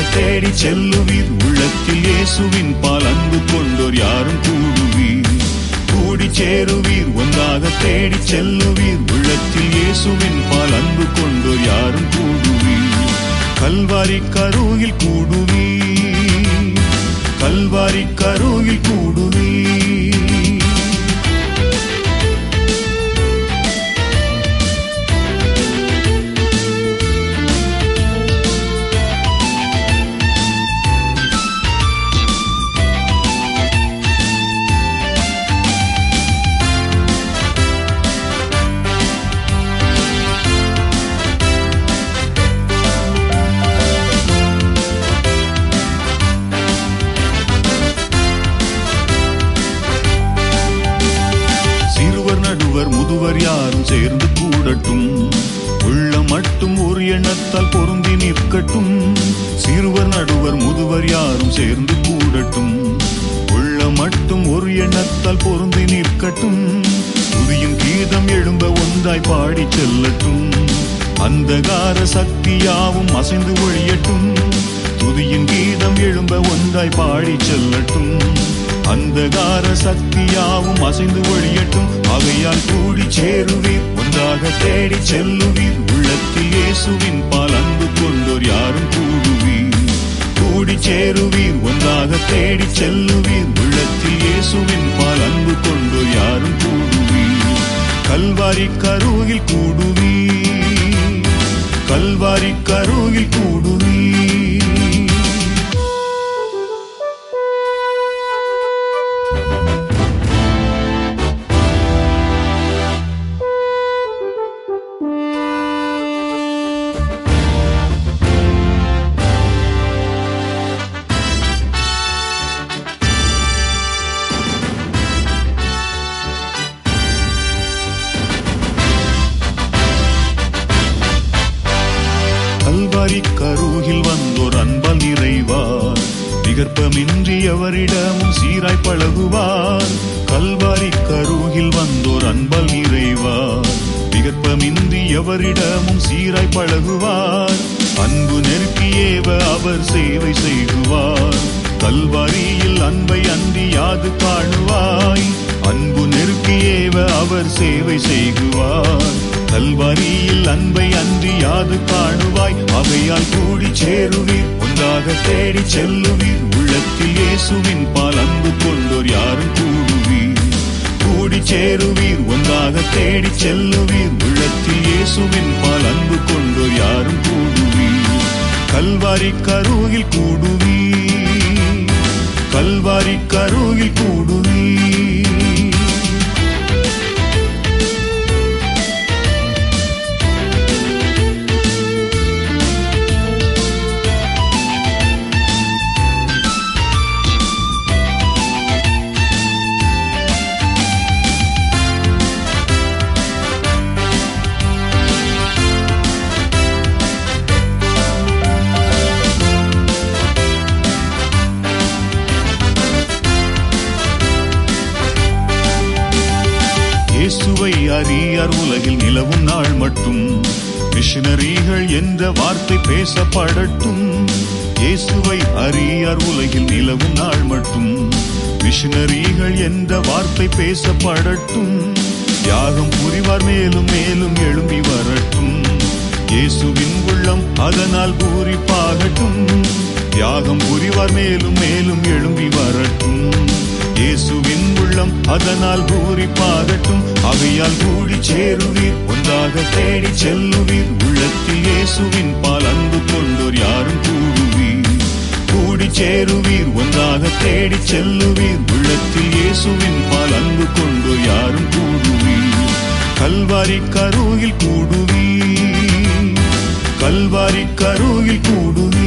தேடி செல்லுவீர் உள்ளத்தில் இயேசுவின் பால் அன்பு கொண்டோர் யாரும் கூடுவீர் கூடி சேருவீர் ஒன்றாக தேடி செல்லுவீர் உள்ளத்தில் இயேசுவின் பால் அன்பு கொண்டோர் யாரும் கூடுவீர் கல்வாரி கருகில் கூடுவீர் கல்வாரி கருகில் கூடுவீர் சிறுவர் நடுவர் முதுவர் யாரும் சேர்ந்து கூடட்டும் உள்ள மட்டும் ஒரு எண்ணத்தால் பொருந்தி நிற்கட்டும் சிறுவர் நடுவர் முதுவர் யாரும் சேர்ந்து கூடட்டும் உள்ள மட்டும் ஒரு எண்ணத்தால் பொருந்தி நிற்கட்டும் புதியும் கீதம் எழும்ப ஒன்றாய் பாடி செல்லட்டும் அந்தகார சக்தியாவும் அசைந்து ஒழியட்டும் துதியின் கீதம் எழும்ப ஒன்றாய் பாடி செல்லட்டும் அந்தகார சக்தியாவும் அசைந்து ஒழியட்டும் அவையால் கூடி சேருவீர் ஒன்றாக தேடி செல்லுவீர் உள்ளத்தில் இயேசுவின் பால் அன்பு கொண்டோர் யாரும் கூடுவீர் கூடி சேருவீர் ஒன்றாக தேடி செல்லுவீர் உள்ளத்தில் இயேசுவின் பால் அன்பு கொண்டோர் யாரும் கூடுவீர் கல்வாரி கருகில் கூடுவீர் கல்வாரி கருகில் கூடுவீர் கல்வாரி கருகில் வந்தோர் அன்பால் நிறைவார் விகற்பமின்றி எவரிடமும் சீராய் பழகுவார் கல்வாரி கருகில் வந்தோர் அன்பால் நிறைவார் விகற்பமின்றி எவரிடமும் சீராய் பழகுவார் அன்பு நெருக்கியேவ அவர் சேவை செய்குவார் கல்வாரியில் அன்பை அன்றி யாது காணுவாய் அன்பு நெருக்கியேவ அவர் சேவை செய்குவார் கல்வாரியில் அன்பை அன்றி யாது காணுவாய் அவையால் கூடி சேருவீர் ஒன்றாக தேடி செல்லுவீர் உள்ளத்தில் இயேசுவின் பால் அன்பு கொண்டோர் யாரும் கூடுவீர் கூடி சேருவீர் ஒன்றாக தேடி செல்லுவீர் உள்ளத்தில் இயேசுவின் பால் அன்பு கொண்டோர் யாரும் கூடுவீர் கல்வாரி கருகில் கூடுவீர் கல்வாரி கருகில் கூடுவீர் இயேசுவை அறியார் உலகில் நிலவும் நாள் மட்டும் மிஷனரிகள் என்ற வார்த்தை பேசப்படட்டும் இயேசுவை அறியார் உலகில் நிலவும் நாள் மட்டும் மிஷனரிகள் என்ற வார்த்தை பேசப்படட்டும் யாகம் புரிவார் மேலும் மேலும் எழும்பி வரட்டும் இயேசுவின் உள்ளம் அதனால் பூரிப்பாகட்டும் யாகம் புரிவார் மேலும் மேலும் எழும்பி வரட்டும் இயேசுவின் உள்ளம் அதனால் பூரிப்பாகட்டும் அவையால் கூடி சேருவீர் ஒன்றாக தேடி செல்லுவீர் உள்ளத்தில் இயேசுவின் பால் அன்பு கொண்டோர் யாரும் கூடுவீர் கூடி சேருவீர் ஒன்றாக தேடி செல்லுவீர் உள்ளத்தில் இயேசுவின் பால் அன்பு கொண்டோர் யாரும் கூடுவீர் கல்வாரி கருகில் கூடுவீர் கல்வாரி கருகில் கூடுவீர்